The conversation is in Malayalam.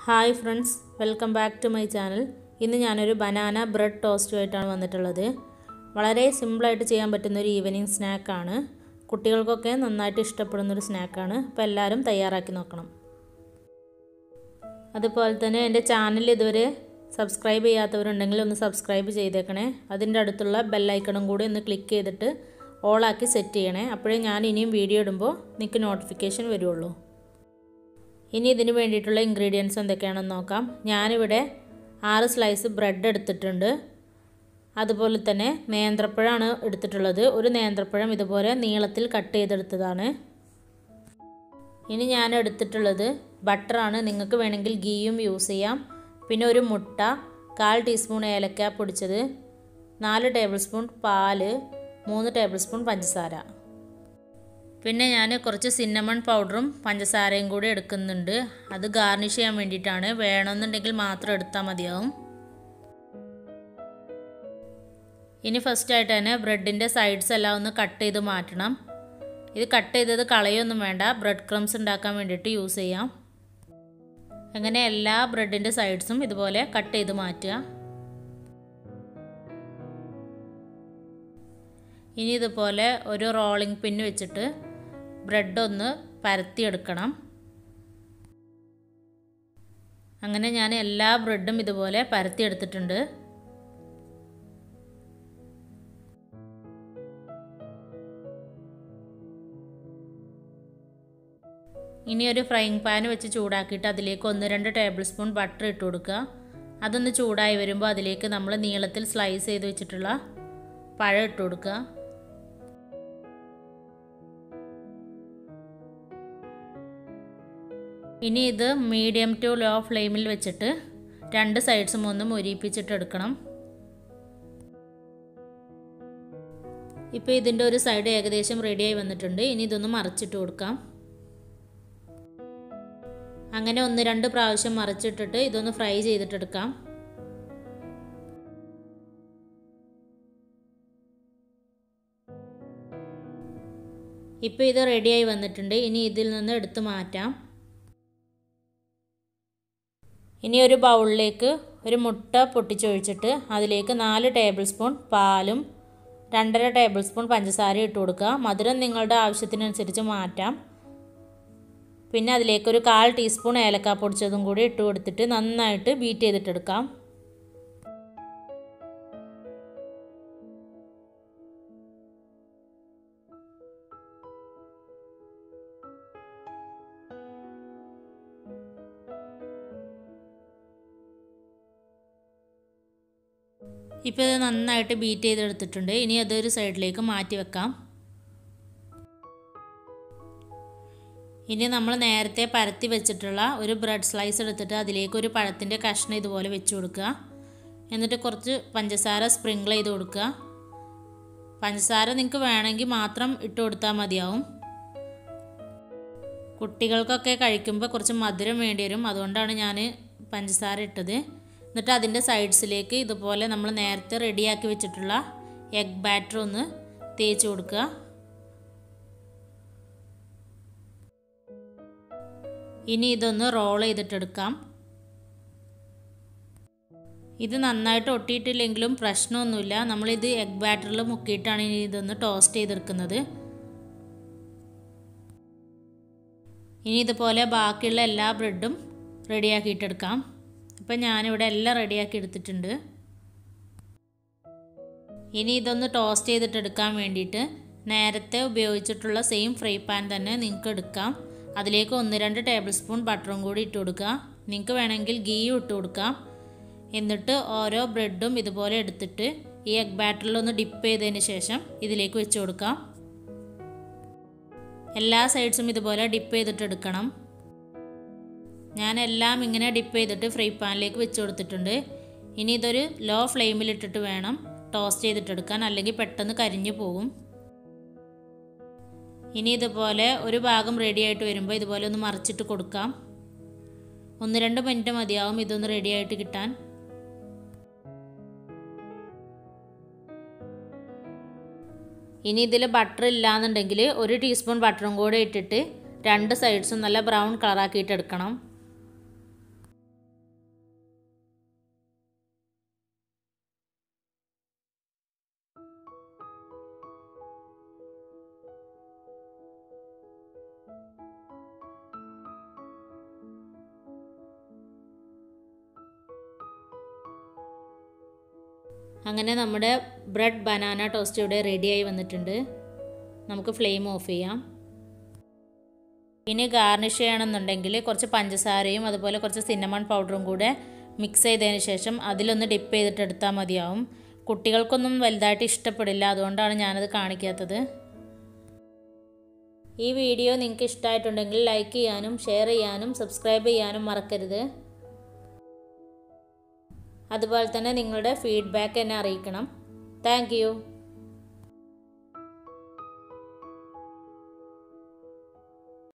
hi friends welcome back to my channel ഇന്ന് ഞാനൊരു ബനാന ബ്രെഡ് ടോസ്റ്റുമായിട്ടാണ് വന്നിട്ടുള്ളത് വളരെ സിമ്പിളായിട്ട് ചെയ്യാൻ പറ്റുന്ന ഒരു ഈവനിങ് സ്നാക്കാണ് കുട്ടികൾക്കൊക്കെ നന്നായിട്ട് ഇഷ്ടപ്പെടുന്നൊരു സ്നാക്കാണ് അപ്പോൾ എല്ലാവരും തയ്യാറാക്കി നോക്കണം അതുപോലെ തന്നെ എൻ്റെ ചാനൽ ഇതുവരെ സബ്സ്ക്രൈബ് ചെയ്യാത്തവരുണ്ടെങ്കിൽ ഒന്ന് സബ്സ്ക്രൈബ് ചെയ്തേക്കണേ അതിൻ്റെ അടുത്തുള്ള ബെല്ലൈക്കണും കൂടി ഒന്ന് ക്ലിക്ക് ചെയ്തിട്ട് ഓളാക്കി സെറ്റ് ചെയ്യണേ അപ്പോഴേ ഞാൻ ഇനിയും വീഡിയോ ഇടുമ്പോൾ നിങ്ങൾക്ക് നോട്ടിഫിക്കേഷൻ വരുള്ളൂ ഇനി ഇതിന് വേണ്ടിയിട്ടുള്ള ഇൻഗ്രീഡിയൻസ് എന്തൊക്കെയാണെന്ന് നോക്കാം ഞാനിവിടെ ആറ് സ്ലൈസ് ബ്രെഡ് എടുത്തിട്ടുണ്ട് അതുപോലെ തന്നെ നേന്ത്രപ്പഴമാണ് എടുത്തിട്ടുള്ളത് ഒരു നേന്ത്രപ്പഴം ഇതുപോലെ നീളത്തിൽ കട്ട് ചെയ്തെടുത്തതാണ് ഇനി ഞാൻ എടുത്തിട്ടുള്ളത് ബട്ടറാണ് നിങ്ങൾക്ക് വേണമെങ്കിൽ ഗീയും യൂസ് ചെയ്യാം പിന്നെ ഒരു മുട്ട കാൽ ടീസ്പൂൺ ഏലക്ക പൊടിച്ചത് നാല് ടേബിൾ സ്പൂൺ പാല് മൂന്ന് ടേബിൾ സ്പൂൺ പഞ്ചസാര പിന്നെ ഞാൻ കുറച്ച് സിന്നമൺ പൗഡറും പഞ്ചസാരയും കൂടി എടുക്കുന്നുണ്ട് അത് ഗാർണിഷ് ചെയ്യാൻ വേണ്ടിയിട്ടാണ് വേണമെന്നുണ്ടെങ്കിൽ മാത്രം എടുത്താൽ മതിയാവും ഇനി ഫസ്റ്റായിട്ട് തന്നെ ബ്രെഡിൻ്റെ സൈഡ്സ് എല്ലാം ഒന്ന് കട്ട് ചെയ്ത് മാറ്റണം ഇത് കട്ട് ചെയ്തത് കളയൊന്നും വേണ്ട ബ്രെഡ് ക്രംസ് ഉണ്ടാക്കാൻ വേണ്ടിയിട്ട് യൂസ് ചെയ്യാം അങ്ങനെ എല്ലാ ബ്രെഡിൻ്റെ സൈഡ്സും ഇതുപോലെ കട്ട് ചെയ്ത് മാറ്റുക ഇനി ഇതുപോലെ ഒരു റോളിംഗ് പിന്ന് വെച്ചിട്ട് ബ്രെഡ് ഒന്ന് പരത്തിയെടുക്കണം അങ്ങനെ ഞാൻ എല്ലാ ബ്രെഡും ഇതുപോലെ പരത്തിയെടുത്തിട്ടുണ്ട് ഇനി ഒരു ഫ്രൈങ് പാൻ വെച്ച് ചൂടാക്കിയിട്ട് അതിലേക്ക് ഒന്ന് രണ്ട് ടേബിൾ സ്പൂൺ ബട്ടർ ഇട്ട് കൊടുക്കുക അതൊന്ന് ചൂടായി വരുമ്പോൾ അതിലേക്ക് നമ്മൾ നീളത്തിൽ സ്ലൈസ് ചെയ്ത് വെച്ചിട്ടുള്ള പഴം ഇട്ട് കൊടുക്കുക ഇനി ഇത് മീഡിയം ടു ലോ ഫ്ലെയിമിൽ വെച്ചിട്ട് രണ്ട് സൈഡ്സും ഒന്ന് മുരിപ്പിച്ചിട്ട് എടുക്കണം ഇപ്പോൾ ഇതിൻ്റെ ഒരു സൈഡ് ഏകദേശം റെഡിയായി വന്നിട്ടുണ്ട് ഇനി ഇതൊന്ന് മറിച്ചിട്ട് കൊടുക്കാം അങ്ങനെ ഒന്ന് രണ്ട് പ്രാവശ്യം മറിച്ചിട്ടിട്ട് ഇതൊന്ന് ഫ്രൈ ചെയ്തിട്ടെടുക്കാം ഇപ്പോൾ ഇത് റെഡിയായി വന്നിട്ടുണ്ട് ഇനി ഇതിൽ നിന്ന് എടുത്ത് മാറ്റാം ഇനി ഒരു ബൗളിലേക്ക് ഒരു മുട്ട പൊട്ടിച്ചൊഴിച്ചിട്ട് അതിലേക്ക് നാല് ടേബിൾ സ്പൂൺ പാലും രണ്ടര ടേബിൾ സ്പൂൺ പഞ്ചസാര ഇട്ട് കൊടുക്കുക മധുരം നിങ്ങളുടെ ആവശ്യത്തിനനുസരിച്ച് മാറ്റാം പിന്നെ അതിലേക്ക് ഒരു കാൽ ടീസ്പൂൺ ഏലക്ക പൊടിച്ചതും കൂടി ഇട്ട് കൊടുത്തിട്ട് നന്നായിട്ട് ബീറ്റ് ചെയ്തിട്ടെടുക്കാം ഇപ്പോൾ ഇത് നന്നായിട്ട് ബീറ്റ് ചെയ്തെടുത്തിട്ടുണ്ട് ഇനി അതൊരു സൈഡിലേക്ക് മാറ്റി വെക്കാം ഇനി നമ്മൾ നേരത്തെ പരത്തി വെച്ചിട്ടുള്ള ഒരു ബ്രെഡ് സ്ലൈസ് എടുത്തിട്ട് അതിലേക്ക് ഒരു പഴത്തിൻ്റെ കഷ്ണം ഇതുപോലെ വെച്ച് കൊടുക്കുക എന്നിട്ട് കുറച്ച് പഞ്ചസാര സ്പ്രിങ്കിൾ ചെയ്ത് കൊടുക്കുക പഞ്ചസാര നിങ്ങൾക്ക് വേണമെങ്കിൽ മാത്രം ഇട്ട് കൊടുത്താൽ മതിയാവും കുട്ടികൾക്കൊക്കെ കഴിക്കുമ്പോൾ കുറച്ച് മധുരം വേണ്ടി വരും അതുകൊണ്ടാണ് ഞാൻ പഞ്ചസാര ഇട്ടത് എന്നിട്ട് അതിൻ്റെ സൈഡ്സിലേക്ക് ഇതുപോലെ നമ്മൾ നേരത്തെ റെഡിയാക്കി വെച്ചിട്ടുള്ള എഗ് ബാറ്റർ ഒന്ന് തേച്ച് കൊടുക്കുക ഇനി ഇതൊന്ന് റോൾ ചെയ്തിട്ടെടുക്കാം ഇത് നന്നായിട്ട് ഒട്ടിയിട്ടില്ലെങ്കിലും പ്രശ്നമൊന്നുമില്ല നമ്മളിത് എഗ് ബാറ്ററിൽ മുക്കിയിട്ടാണ് ഇനി ഇതൊന്ന് ടോസ്റ്റ് ചെയ്തെടുക്കുന്നത് ഇനി ഇതുപോലെ ബാക്കിയുള്ള എല്ലാ ബ്രെഡും റെഡിയാക്കിയിട്ടെടുക്കാം അപ്പം ഞാനിവിടെ എല്ലാം റെഡിയാക്കി എടുത്തിട്ടുണ്ട് ഇനി ഇതൊന്ന് ടോസ്റ്റ് ചെയ്തിട്ടെടുക്കാൻ വേണ്ടിയിട്ട് നേരത്തെ ഉപയോഗിച്ചിട്ടുള്ള സെയിം ഫ്രൈ പാൻ തന്നെ നിങ്ങൾക്ക് എടുക്കാം അതിലേക്ക് ഒന്ന് രണ്ട് ടേബിൾ സ്പൂൺ ബട്ടറും കൂടി ഇട്ട് കൊടുക്കുക നിങ്ങൾക്ക് വേണമെങ്കിൽ ഗീയും ഇട്ട് കൊടുക്കാം എന്നിട്ട് ഓരോ ബ്രെഡും ഇതുപോലെ എടുത്തിട്ട് ഈ എഗ് ബാറ്ററിലൊന്ന് ഡിപ്പ് ചെയ്തതിന് ശേഷം ഇതിലേക്ക് വെച്ച് കൊടുക്കാം എല്ലാ സൈഡ്സും ഇതുപോലെ ഡിപ്പ് ചെയ്തിട്ട് എടുക്കണം ഞാൻ എല്ലാം ഇങ്ങനെ ഡിപ്പ് ചെയ്തിട്ട് ഫ്രൈ പാനിലേക്ക് വെച്ച് കൊടുത്തിട്ടുണ്ട് ഇനി ഇതൊരു ലോ ഫ്ലെയിമിൽ ഇട്ടിട്ട് വേണം ടോസ്റ്റ് ചെയ്തിട്ടെടുക്കാൻ അല്ലെങ്കിൽ പെട്ടെന്ന് കരിഞ്ഞു പോകും ഇനി ഇതുപോലെ ഒരു ഭാഗം റെഡി ആയിട്ട് വരുമ്പോൾ ഇതുപോലെ ഒന്ന് മറിച്ചിട്ട് കൊടുക്കാം ഒന്ന് രണ്ട് മിനിറ്റ് മതിയാവും ഇതൊന്ന് റെഡി ആയിട്ട് കിട്ടാൻ ഇനി ഇതിൽ ബട്ടർ ഇല്ലാന്നുണ്ടെങ്കിൽ ഒരു ടീസ്പൂൺ ബട്ടറും കൂടെ ഇട്ടിട്ട് രണ്ട് സൈഡ്സും നല്ല ബ്രൗൺ കളറാക്കിയിട്ട് എടുക്കണം അങ്ങനെ നമ്മുടെ ബ്രെഡ് ബനാന ടോസ്റ്റ് ഇവിടെ റെഡിയായി വന്നിട്ടുണ്ട് നമുക്ക് ഫ്ലെയിം ഓഫ് ചെയ്യാം ഇനി ഗാർണിഷ് ചെയ്യണമെന്നുണ്ടെങ്കിൽ കുറച്ച് പഞ്ചസാരയും അതുപോലെ കുറച്ച് സിന്നമൺ പൗഡറും കൂടെ മിക്സ് ചെയ്തതിന് ശേഷം അതിലൊന്ന് ഡിപ്പ് ചെയ്തിട്ട് എടുത്താൽ മതിയാവും കുട്ടികൾക്കൊന്നും വലുതായിട്ട് ഇഷ്ടപ്പെടില്ല അതുകൊണ്ടാണ് ഞാനത് കാണിക്കാത്തത് ഈ വീഡിയോ നിങ്ങൾക്ക് ഇഷ്ടമായിട്ടുണ്ടെങ്കിൽ ലൈക്ക് ചെയ്യാനും ഷെയർ ചെയ്യാനും സബ്സ്ക്രൈബ് ചെയ്യാനും മറക്കരുത് അതുപോലെ തന്നെ നിങ്ങളുടെ ഫീഡ്ബാക്ക് എന്നെ അറിയിക്കണം താങ്ക്